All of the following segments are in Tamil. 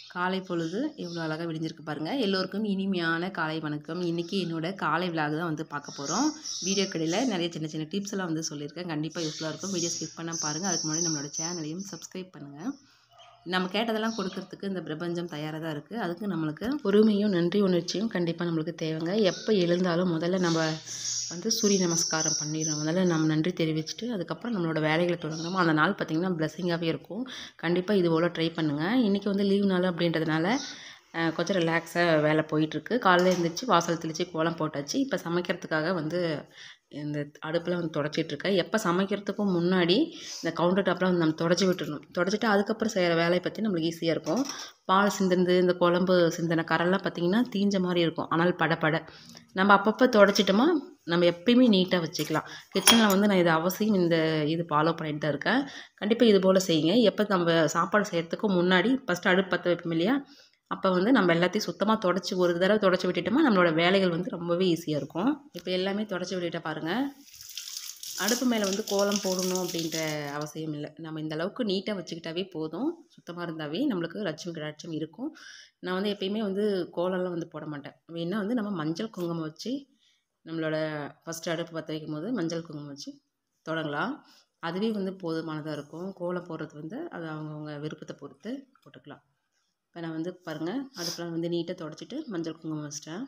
காலை பொழுது எவ்வளோ அழகாக விடிஞ்சிருக்கு பாருங்கள் எல்லோருக்கும் இனிமையான காலை வணக்கம் இன்றைக்கி என்னோட காலை விலாக் தான் வந்து பார்க்க போகிறோம் வீடியோ கடையில் நிறைய சின்ன சின்ன டிப்ஸ் எல்லாம் வந்து சொல்லியிருக்கேன் கண்டிப்பாக யூஸ்ஃபுல்லாக இருக்கும் வீடியோ ஸ்கிப் பண்ண பாருங்கள் அதுக்கு முன்னாடி நம்மளோட சேனலையும் சப்ஸ்கிரைப் பண்ணுங்கள் நம்ம கேட்டதெல்லாம் கொடுக்கறதுக்கு இந்த பிரபஞ்சம் தயாராக தான் இருக்குது அதுக்கு நம்மளுக்கு பொறுமையும் நன்றி உணர்ச்சியும் கண்டிப்பாக நம்மளுக்கு தேவைங்க எப்போ எழுந்தாலும் முதல்ல நம்ம வந்து சூரிய நமஸ்காரம் பண்ணிடணும் முதல்ல நம்ம நன்றி தெரிவிச்சுட்டு அதுக்கப்புறம் நம்மளோட வேலைகளை தொடங்கணும் அந்த நாள் பார்த்திங்கன்னா பிளெஸ்ஸிங்காகவே இருக்கும் கண்டிப்பாக இது போல் ட்ரை பண்ணுங்கள் இன்றைக்கி வந்து லீவ் நாள் அப்படின்றதுனால அஹ், கொஞ்சம் ரிலாக்ஸாக வேலை போயிட்டுருக்கு காலையில் எழுந்திரிச்சு வாசல் தெளித்து கோலம் போட்டாச்சு இப்போ சமைக்கிறதுக்காக வந்து இந்த அடுப்பில் வந்து தொடச்சிட்டு இருக்கேன் எப்போ சமைக்கிறதுக்கும் முன்னாடி இந்த கவுண்டர் டாப்லாம் வந்து நம்ம தொடச்சி விட்டுறணும் தொடச்சிட்டு அதுக்கப்புறம் செய்கிற வேலையை பற்றி நம்மளுக்கு ஈஸியாக இருக்கும் பால் சிந்திருந்து இந்த குழம்பு சிந்தின கரெல்லாம் பார்த்திங்கன்னா தீஞ்ச மாதிரி இருக்கும் ஆனால் படபட நம்ம அப்பப்போ தொடச்சிட்டோமா நம்ம எப்பயுமே நீட்டாக வச்சுக்கலாம் கிச்சனில் வந்து நான் இது அவசியம் இந்த இது ஃபாலோ பண்ணிட்டு தான் இருக்கேன் கண்டிப்பாக இது போல் செய்யுங்க எப்போ நம்ம சாப்பாடு செய்கிறதுக்கு முன்னாடி ஃபஸ்ட்டு அடுப்பு பற்ற வைப்போம் இல்லையா அப்போ வந்து நம்ம எல்லாத்தையும் சுத்தமாக தொடச்சி ஒரு தடவை தொடச்சி விட்டுட்டோமா நம்மளோட வேலைகள் வந்து ரொம்பவே ஈஸியாக இருக்கும் இப்போ எல்லாமே தொடச்சி விட்டுட்ட பாருங்கள் அடுப்பு மேலே வந்து கோலம் போடணும் அப்படின்ற அவசியம் இல்லை நம்ம இந்த அளவுக்கு நீட்டாக வச்சுக்கிட்டாவே போதும் சுத்தமாக இருந்தாவே நம்மளுக்கு லட்சுமி கடாட்சம் இருக்கும் நான் வந்து எப்பயுமே வந்து கோலம்லாம் வந்து போட மாட்டேன் வேணால் வந்து நம்ம மஞ்சள் குங்குமம் வச்சு நம்மளோட ஃபஸ்ட்டு அடுப்பு பற்ற வைக்கும் போது மஞ்சள் குங்குமம் வச்சு தொடங்கலாம் அதுவே வந்து போதுமானதாக இருக்கும் கோலம் போடுறது வந்து அது அவங்கவுங்க விருப்பத்தை பொறுத்து போட்டுக்கலாம் இப்போ நான் வந்து பாருங்கள் அடுப்பெலாம் வந்து நீட்டாக தொடச்சிட்டு மஞ்சள் குங்குமம் வச்சிட்டேன்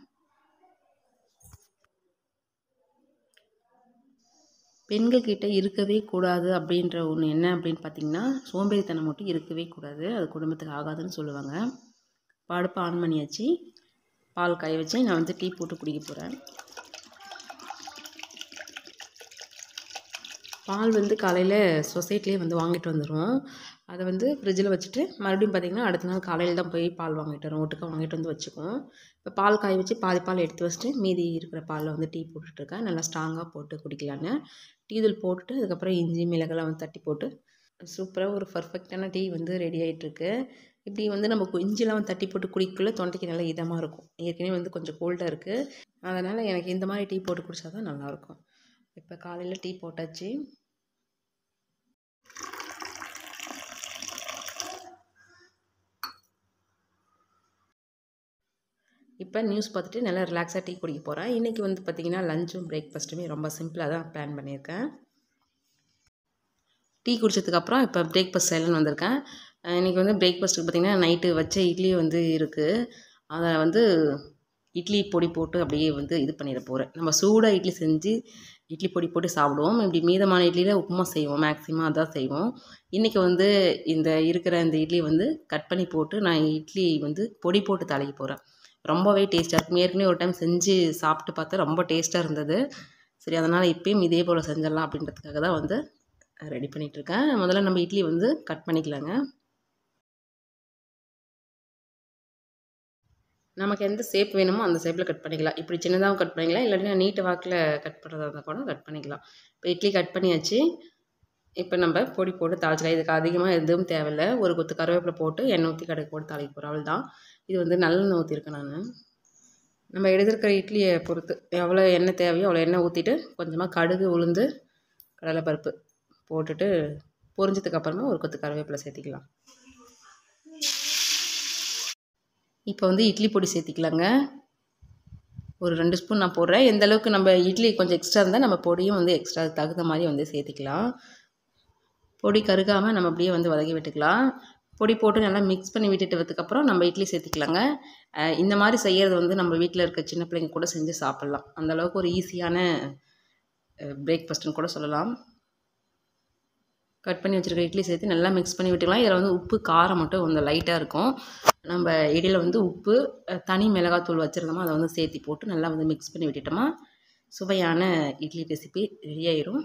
பெண்கள் கிட்ட இருக்கவே கூடாது அப்படின்ற ஒன்று என்ன அப்படின்னு பார்த்தீங்கன்னா சோம்பேறித்தனம் மட்டும் இருக்கவே கூடாது அது குடும்பத்துக்கு ஆகாதுன்னு சொல்லுவாங்க இப்போ அடுப்பை ஆன் பண்ணியாச்சு பால் காய வச்சு நான் வந்து டீ போட்டு குடிக்க போகிறேன் பால் வந்து காலையில் சொசைட்டிலே வந்து வாங்கிட்டு வந்துடுவோம் அதை வந்து ஃப்ரிட்ஜில் வச்சுட்டு மறுபடியும் பார்த்திங்கன்னா அடுத்த நாள் காலையில் தான் போய் பால் வாங்கிட்டு வரோம் ஒட்டுக்க வாங்கிட்டு வந்து வச்சுக்குவோம் இப்போ பால் காய வச்சு பாதி பால் எடுத்து வச்சுட்டு மீதி இருக்கிற பாலில் வந்து டீ போட்டுட்ருக்கேன் நல்லா ஸ்ட்ராங்காக போட்டு குடிக்கலான்னு டீ தூள் போட்டுட்டு அதுக்கப்புறம் இஞ்சி மிளகெல்லாம் வந்து தட்டி போட்டு சூப்பராக ஒரு பர்ஃபெக்டான டீ வந்து ரெடி ஆகிட்டுருக்கு இப்படி வந்து நம்ம கு- இஞ்சிலாம் வந்து தட்டி போட்டு குடிக்கக்குள்ள தொண்டைக்கு நல்லா இதமாக இருக்கும் ஏற்கனவே வந்து கொஞ்சம் கோல்டாக இருக்குது அதனால் எனக்கு இந்த மாதிரி டீ போட்டு குடித்தா தான் நல்லாயிருக்கும் இப்போ காலையில் டீ போட்டாச்சு இப்போ நியூஸ் பார்த்துட்டு நல்லா ரிலாக்ஸாக டீ குடிக்க போகிறேன் இன்றைக்கி வந்து பார்த்திங்கன்னா லஞ்சும் பிரேக்ஃபாஸ்ட்டுமே ரொம்ப சிம்பிளாக தான் பிளான் பண்ணியிருக்கேன் டீ குடிச்சதுக்கப்புறம் இப்போ பிரேக்ஃபாஸ்ட் செய்யலான்னு வந்திருக்கேன் அஹ் இன்னைக்கு வந்து பிரேக்ஃபாஸ்ட்டுக்கு பார்த்திங்கன்னா நைட்டு வச்ச இட்லி வந்து இருக்குது அதை வந்து இட்லி பொடி போட்டு அப்படியே வந்து இது பண்ணிட போகிறேன் நம்ம சூடாக இட்லி செஞ்சு இட்லி பொடி போட்டு சாப்பிடுவோம் இப்படி மீதமான இட்லியில் உப்புமா செய்வோம் மேக்ஸிமம் அதான் செய்வோம் இன்றைக்கி வந்து இந்த இருக்கிற இந்த இட்லி வந்து கட் பண்ணி போட்டு நான் இட்லி வந்து பொடி போட்டு தாளிக்க போகிறேன் ரொம்பவே டேஸ்ட்டாக இருக்கும் ஏற்கனவே ஒரு டைம் செஞ்சு சாப்பிட்டு பார்த்தா ரொம்ப டேஸ்ட்டாக இருந்தது சரி அதனால் இப்பயும் இதே போல் செஞ்சிடலாம் அப்படின்றதுக்காக தான் வந்து ரெடி பண்ணிகிட்ருக்கேன் முதல்ல நம்ம இட்லி வந்து கட் பண்ணிக்கலாங்க நமக்கு எந்த ஷேப் வேணுமோ அந்த ஷேப்பில் கட் பண்ணிக்கலாம் இப்படி சின்னதாகவும் கட் பண்ணிக்கலாம் இல்லாட்டினா நீட்டு வாக்கில் கட் பண்ணுறதா இருந்தால் கூட கட் பண்ணிக்கலாம் இப்போ இட்லி கட் பண்ணியாச்சு இப்போ நம்ம பொடி போட்டு தாளிச்சிக்கலாம் இதுக்கு அதிகமாக எதுவும் தேவையில்லை ஒரு கொத்து கருவேப்பிலை போட்டு எண்ணெய் ஊற்றி கடைக்கு போட்டு தாளிக்க போகிறோம் அவள் தான் இது வந்து நல்லெண்ணெய் ஊற்றிருக்கேன் நான் நம்ம எடுத்துருக்கிற இட்லியை பொறுத்து எவ்வளோ எண்ணெய் தேவையோ அவ்வளோ எண்ணெய் ஊற்றிட்டு கொஞ்சமாக கடுகு உளுந்து கடலைப்பருப்பு போட்டுட்டு பொரிஞ்சதுக்கு அப்புறமா ஒரு கொத்து கருவேப்பிலை சேர்த்திக்கலாம் இப்போ வந்து இட்லி பொடி சேர்த்திக்கலாங்க ஒரு ரெண்டு ஸ்பூன் நான் போடுறேன் எந்த அளவுக்கு நம்ம இட்லி கொஞ்சம் எக்ஸ்ட்ரா இருந்தால் நம்ம பொடியும் வந்து எக்ஸ்ட்ரா தகுந்த மாதிரி வந்து சேர்த்திக்கலாம் பொடி கருகாமல் நம்ம அப்படியே வந்து வதக்கி விட்டுக்கலாம் பொடி போட்டு நல்லா மிக்ஸ் பண்ணி விட்டுட்டதுக்கப்புறம் நம்ம இட்லி சேர்த்திக்கலாங்க அஹ் இந்த மாதிரி செய்கிறது வந்து நம்ம வீட்டில் இருக்க சின்ன பிள்ளைங்க கூட செஞ்சு சாப்பிட்லாம் அந்த அளவுக்கு ஒரு ஈஸியான பிரேக்ஃபாஸ்ட்டுன்னு கூட சொல்லலாம் கட் பண்ணி வச்சுருக்க இட்லி சேர்த்து நல்லா மிக்ஸ் பண்ணி விட்டுக்கலாம் இதில் வந்து உப்பு காரம் மட்டும் கொஞ்சம் லைட்டாக இருக்கும் நம்ம இடையில வந்து உப்பு அஹ், தனி மிளகாத்தூள் வச்சுருந்தோமோ அதை வந்து சேர்த்தி போட்டு நல்லா வந்து மிக்ஸ் பண்ணி விட்டுட்டோமா சுவையான இட்லி ரெசிபி ரெடி ஆயிரும்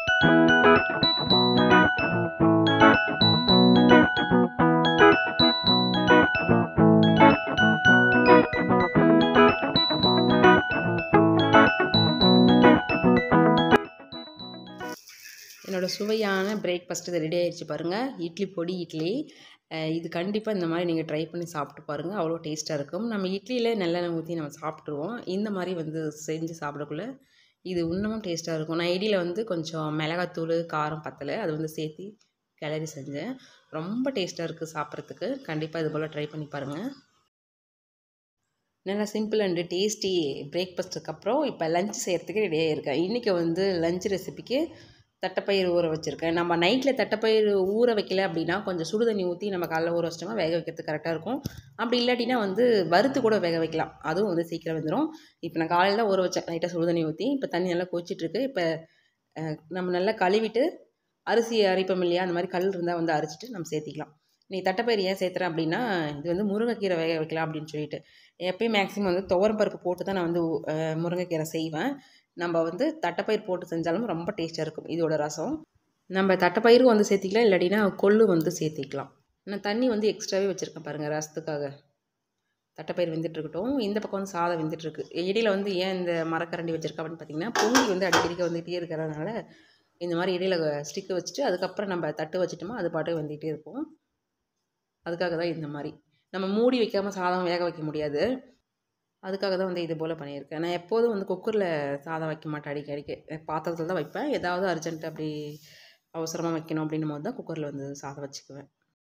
என்னோடய சுவையான பிரேக்ஃபாஸ்ட் இது ரெடி ஆயிடுச்சு பாருங்கள் இட்லி பொடி இட்லி அஹ் இது கண்டிப்பாக இந்த மாதிரி நீங்கள் ட்ரை பண்ணி சாப்பிட்டு பாருங்கள் அவ்வளோ டேஸ்ட்டாக இருக்கும் நம்ம இட்லியில் நல்லெண்ணெய் ஊற்றி நம்ம சாப்பிட்ருவோம் இந்த மாதிரி வந்து செஞ்சு சாப்பிடக்குள்ள இது இன்னமும் டேஸ்ட்டாக இருக்கும் நான் இடியில் வந்து கொஞ்சம் மிளகாத்தூள் காரம் பத்தலை அது வந்து சேர்த்து கிளறி செஞ்சேன் ரொம்ப டேஸ்ட்டாக இருக்குது சாப்பிட்றதுக்கு கண்டிப்பாக இது போல் ட்ரை பண்ணி பாருங்கள் நல்லா சிம்பிள் அண்டு டேஸ்டி பிரேக்ஃபாஸ்ட்டுக்கு அப்புறம் இப்போ லஞ்ச் செய்கிறதுக்கு ரெடியாக இருக்கேன் இன்றைக்கி வந்து லஞ்ச் ரெசிபிக்கு தட்டைப்பயிறு ஊற வச்சுருக்கேன் நம்ம நைட்டில் தட்டைப்பயிறு ஊற வைக்கல அப்படின்னா கொஞ்சம் சுடு தண்ணி ஊற்றி நம்ம காலைல ஊற வச்சிட்டோமா வேக வைக்கிறதுக்கு கரெக்டாக இருக்கும் அப்படி இல்லாட்டினா வந்து வறுத்து கூட வேக வைக்கலாம் அதுவும் வந்து சீக்கிரம் வந்துடும் இப்போ நான் காலையில் தான் ஊற வச்சேன் லைட்டாக சுடு தண்ணி ஊற்றி இப்போ தண்ணி நல்லா கொச்சிட்ருக்கு இப்போ நம்ம நல்லா கழுவிட்டு அரிசி அரைப்போம் இல்லையா அந்த மாதிரி கல் இருந்தால் வந்து அரைச்சிட்டு நம்ம சேர்த்திக்கலாம் நீ தட்டைப்பயிறு ஏன் சேர்த்துறேன் அப்படின்னா இது வந்து முருங்கைக்கீரை வேக வைக்கலாம் அப்படின்னு சொல்லிட்டு எப்பயும் மேக்ஸிமம் வந்து துவரம் பருப்பு போட்டு தான் நான் வந்து முருங்கைக்கீரை செய்வேன் நம்ம வந்து தட்டைப்பயிர் போட்டு செஞ்சாலும் ரொம்ப டேஸ்ட்டாக இருக்கும் இதோட ரசம் நம்ம தட்டைப்பயிரும் வந்து சேர்த்திக்கலாம் இல்லாட்டினா கொள்ளு வந்து சேர்த்திக்கலாம் நான் தண்ணி வந்து எக்ஸ்ட்ராவே வச்சுருக்கேன் பாருங்கள் ரசத்துக்காக தட்டைப்பயிர் வெந்துட்டுருக்கட்டும் இந்த பக்கம் வந்து சாதம் வெந்துட்டுருக்கு இடையில வந்து ஏன் இந்த மரக்கரண்டி வச்சுருக்கேன் அப்படின்னு பார்த்தீங்கன்னா பொங்கி வந்து அடிக்கடிக்க வந்துகிட்டே இருக்கிறதுனால இந்த மாதிரி இடையில ஸ்டிக்கு வச்சுட்டு அதுக்கப்புறம் நம்ம தட்டு வச்சுட்டோமா அது பாட்டு வந்துகிட்டே இருக்கும் அதுக்காக தான் இந்த மாதிரி நம்ம மூடி வைக்காமல் சாதம் வேக வைக்க முடியாது அதுக்காக தான் வந்து இது போல் பண்ணியிருக்கேன் நான் எப்போதும் வந்து குக்கரில் சாதம் வைக்க மாட்டேன் அடிக்க அடிக்க பாத்திரத்தில் தான் வைப்பேன் ஏதாவது அர்ஜென்ட் அப்படி அவசரமாக வைக்கணும் அப்படின்னும் போது தான் குக்கரில் வந்து சாதம் வச்சுக்குவேன்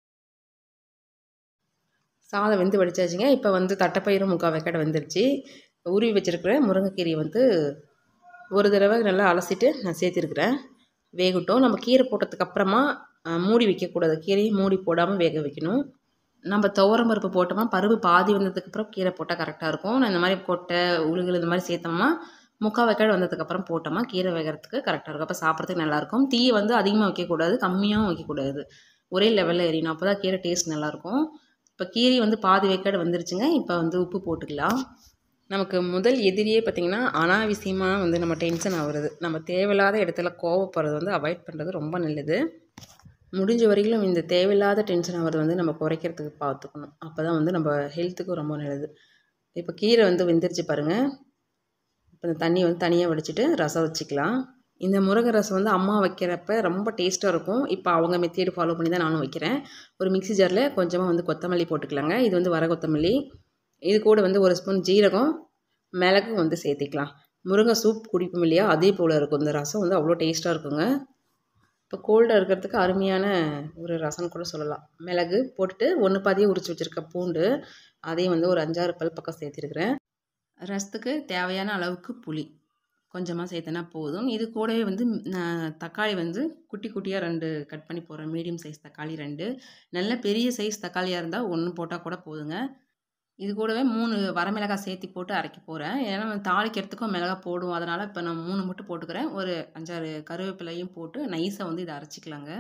சாதம் வெந்து வடிச்சாச்சுங்க இப்போ வந்து தட்டைப்பயிரும் முக்கால் வெக்கடை வெந்துருச்சு உருவி வச்சுருக்கிற முருங்கைக்கீரையை வந்து ஒரு தடவை நல்லா அலசிட்டு நான் சேர்த்துருக்குறேன் வேகட்டும் நம்ம கீரை போட்டதுக்கு அப்புறமா மூடி வைக்கக்கூடாது கீரையை மூடி போடாமல் வேக வைக்கணும் நம்ம துவரம் பருப்பு போட்டோமா பருப்பு பாதி வந்ததுக்கப்புறம் கீரை போட்டால் கரெக்டாக இருக்கும் நான் இந்த மாதிரி கொட்டை உளுகள் இந்த மாதிரி சேர்த்தோம்னா முக்கால் வெக்காடு வந்ததுக்கப்புறம் போட்டோமா கீரை வேகிறதுக்கு கரெக்டாக இருக்கும் அப்போ சாப்பிட்றதுக்கு நல்லாயிருக்கும் தீயை வந்து அதிகமாக வைக்கக்கூடாது கம்மியாகவும் வைக்கக்கூடாது ஒரே லெவலில் எரியணும் அப்போ தான் கீரை டேஸ்ட் நல்லாயிருக்கும் இப்போ கீரை வந்து பாதி வெக்காடு வந்துருச்சுங்க இப்போ வந்து உப்பு போட்டுக்கலாம் நமக்கு முதல் எதிரியே பார்த்திங்கன்னா அனாவசியமாக வந்து நம்ம டென்ஷன் ஆகுறது நம்ம தேவையில்லாத இடத்துல கோவப்படுறது வந்து அவாய்ட் பண்ணுறது ரொம்ப நல்லது முடிஞ்ச வரைக்கும் இந்த தேவையில்லாத டென்ஷன் ஆகிறது வந்து நம்ம குறைக்கிறதுக்கு பார்த்துக்கணும் அப்போ தான் வந்து நம்ம ஹெல்த்துக்கும் ரொம்ப நல்லது இப்போ கீரை வந்து வெந்துருச்சு பாருங்கள் இப்போ இந்த தண்ணி வந்து தனியாக வடிச்சிட்டு ரசம் வச்சுக்கலாம் இந்த முருங்கை ரசம் வந்து அம்மா வைக்கிறப்ப ரொம்ப டேஸ்ட்டாக இருக்கும் இப்போ அவங்க மெத்தேடு ஃபாலோ பண்ணி தான் நானும் வைக்கிறேன் ஒரு மிக்சி ஜாரில் கொஞ்சமாக வந்து கொத்தமல்லி போட்டுக்கலாங்க இது வந்து வர கொத்தமல்லி இது கூட வந்து ஒரு ஸ்பூன் ஜீரகம் மிளகு வந்து சேர்த்திக்கலாம் முருங்கை சூப் குடிப்போம் இல்லையா அதே போல் இருக்கும் இந்த ரசம் வந்து அவ்வளோ டேஸ்ட்டாக இருக்குங்க இப்போ கோல்டாக இருக்கிறதுக்கு அருமையான ஒரு ரசம் கூட சொல்லலாம் மிளகு போட்டுட்டு ஒன்று பாதியே உரிச்சு வச்சுருக்க பூண்டு அதையும் வந்து ஒரு அஞ்சாறு பல் பக்கம் சேர்த்திருக்கிறேன் ரசத்துக்கு தேவையான அளவுக்கு புளி கொஞ்சமாக சேர்த்தனா போதும் இது கூடவே வந்து நான் தக்காளி வந்து குட்டி குட்டியாக ரெண்டு கட் பண்ணி போடுறேன் மீடியம் சைஸ் தக்காளி ரெண்டு நல்ல பெரிய சைஸ் தக்காளியாக இருந்தால் ஒன்று போட்டால் கூட போதுங்க இது கூடவே மூணு வரமிளகாய் சேர்த்தி போட்டு அரைக்க போகிறேன் ஏன்னா தாளிக்கிறதுக்கும் மிளகா போடுவோம் அதனால் இப்போ நான் மூணு மட்டும் போட்டுக்கிறேன் ஒரு அஞ்சாறு கருவேப்பிலையும் போட்டு நைஸாக வந்து இதை அரைச்சிக்கலாங்க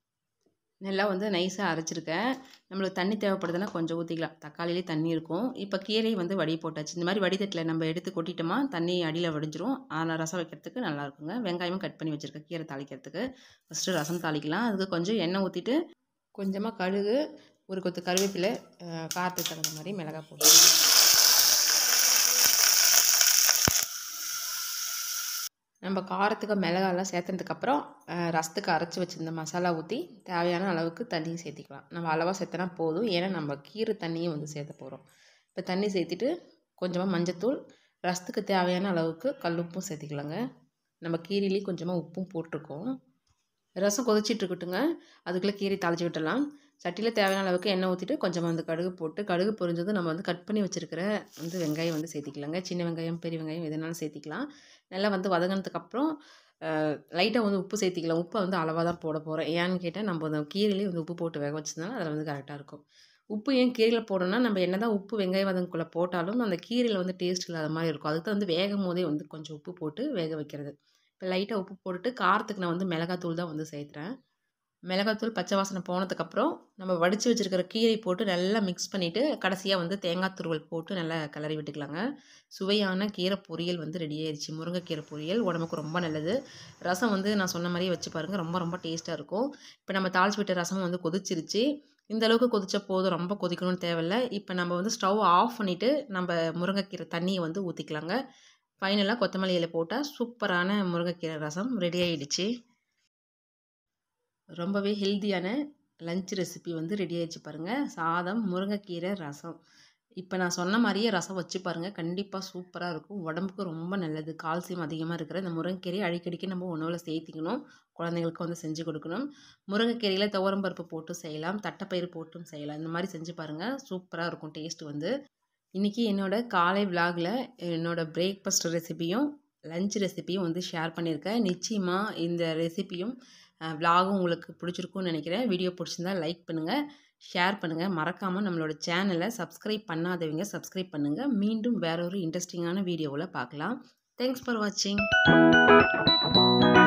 நல்லா வந்து நைஸாக அரைச்சிருக்கேன் நம்மளுக்கு தண்ணி தேவைப்படுதுன்னா கொஞ்சம் ஊற்றிக்கலாம் தக்காளிலே தண்ணி இருக்கும் இப்போ கீரை வந்து வடி போட்டாச்சு இந்த மாதிரி வடிதட்டில் நம்ம எடுத்து கொட்டிட்டோமா தண்ணி அடியில் வடிஞ்சிரும் ஆனால் ரசம் வைக்கிறதுக்கு நல்லா இருக்குங்க வெங்காயமும் கட் பண்ணி வச்சுருக்கேன் கீரை தாளிக்கிறதுக்கு ஃபஸ்ட்டு ரசம் தாளிக்கலாம் அதுக்கு கொஞ்சம் எண்ணெய் ஊற்றிட்டு கொஞ்சமாக கடுகு ஒரு கொத்து கருவேப்பிலை காரத்துக்கு தகுந்த மாதிரி மிளகாய் போட்டு நம்ம காரத்துக்கு மிளகாலாம் சேர்த்ததுக்கப்புறம் ரசத்துக்கு அரைச்சி வச்சுருந்த மசாலா ஊற்றி தேவையான அளவுக்கு தண்ணி சேர்த்திக்கலாம் நம்ம அளவாக சேர்த்தனா போதும் ஏன்னா நம்ம கீரை தண்ணியும் வந்து சேர்த்த போகிறோம் இப்போ தண்ணி சேர்த்திட்டு கொஞ்சமாக மஞ்சத்தூள் ரசத்துக்கு தேவையான அளவுக்கு கல் உப்பும் சேர்த்திக்கலாங்க நம்ம கீரையிலேயும் கொஞ்சமாக உப்பும் போட்டிருக்கோம் ரசம் கொதிச்சிட்டு இருக்கட்டுங்க அதுக்குள்ளே கீரை தாளித்து விட்டுடலாம் சட்டியில் தேவையான அளவுக்கு எண்ணெய் ஊற்றிட்டு கொஞ்சமாக வந்து கடுகு போட்டு கடுகு பொரிஞ்சதும் நம்ம வந்து கட் பண்ணி வச்சுருக்கிற வந்து வெங்காயம் வந்து சேர்த்திக்கலாங்க சின்ன வெங்காயம் பெரிய வெங்காயம் எதுனாலும் சேர்த்திக்கலாம் நல்லா வந்து வதங்கினதுக்கப்புறம் லைட்டாக வந்து உப்பு சேர்த்திக்கலாம் உப்பை வந்து அளவாக தான் போட போகிறேன் ஏன்னு கேட்டால் நம்ம அந்த கீரையிலே வந்து உப்பு போட்டு வேக வச்சதுனால அதில் வந்து கரெக்டாக இருக்கும் உப்பு ஏன் கீரையில் போடணும்னா நம்ம என்ன தான் உப்பு வெங்காய வதங்குக்குள்ளே போட்டாலும் அந்த கீரையில் வந்து டேஸ்ட் இல்லாத மாதிரி இருக்கும் அதுக்கு வந்து வேகும் போதே வந்து கொஞ்சம் உப்பு போட்டு வேக வைக்கிறது இப்போ லைட்டாக உப்பு போட்டுட்டு காரத்துக்கு நான் வந்து மிளகாத்தூள் தான் வந்து சேர்த்துறேன் மிளகாத்தூள் பச்சை வாசனை போனதுக்கப்புறம் நம்ம வடித்து வச்சுருக்கிற கீரை போட்டு நல்லா மிக்ஸ் பண்ணிவிட்டு கடைசியாக வந்து தேங்காய் துருவல் போட்டு நல்லா கிளறி விட்டுக்கலாங்க சுவையான கீரை பொரியல் வந்து ரெடி ஆயிடுச்சு முருங்கைக்கீரை பொரியல் உடம்புக்கு ரொம்ப நல்லது ரசம் வந்து நான் சொன்ன மாதிரியே வச்சு பாருங்கள் ரொம்ப ரொம்ப டேஸ்ட்டாக இருக்கும் இப்போ நம்ம தாளிச்சு விட்ட ரசமும் வந்து கொதிச்சிருச்சு இந்த அளவுக்கு கொதிச்சா போதும் ரொம்ப கொதிக்கணும்னு தேவையில்ல இப்போ நம்ம வந்து ஸ்டவ் ஆஃப் பண்ணிவிட்டு நம்ம முருங்கைக்கீரை தண்ணியை வந்து ஊற்றிக்கலாங்க ஃபைனலாக கொத்தமல்லி இலை போட்டால் சூப்பரான முருங்கைக்கீரை ரசம் ரெடி ஆகிடுச்சு ரொம்பவே ஹெல்த்தியான லஞ்ச் ரெசிபி வந்து ரெடி ஆகிடுச்சு பாருங்கள் சாதம் முருங்கைக்கீரை ரசம் இப்போ நான் சொன்ன மாதிரியே ரசம் வச்சு பாருங்கள் கண்டிப்பாக சூப்பராக இருக்கும் உடம்புக்கு ரொம்ப நல்லது கால்சியம் அதிகமாக இருக்கிற இந்த முருங்கைக்கீரை அடிக்கடிக்கு நம்ம உணவில் சேர்த்திக்கணும் குழந்தைங்களுக்கு வந்து செஞ்சு கொடுக்கணும் முருங்கைக்கீரையில் துவரம் பருப்பு போட்டு செய்யலாம் தட்டைப்பயிறு போட்டும் செய்யலாம் இந்த மாதிரி செஞ்சு பாருங்கள் சூப்பராக இருக்கும் டேஸ்ட் வந்து இன்றைக்கி என்னோடய காலை விலாகில் என்னோடய பிரேக்ஃபாஸ்ட் ரெசிபியும் லஞ்ச் ரெசிபியும் வந்து ஷேர் பண்ணியிருக்கேன் நிச்சயமாக இந்த ரெசிபியும் விலாகும் உங்களுக்கு பிடிச்சிருக்கும்னு நினைக்கிறேன் வீடியோ பிடிச்சிருந்தா லைக் பண்ணுங்கள் ஷேர் பண்ணுங்கள் மறக்காமல் நம்மளோட சேனலை சப்ஸ்கிரைப் பண்ணாதவங்க சப்ஸ்கிரைப் பண்ணுங்கள் மீண்டும் வேற ஒரு இன்ட்ரெஸ்டிங்கான வீடியோவில் பார்க்கலாம் தேங்க்ஸ் ஃபார் வாட்சிங்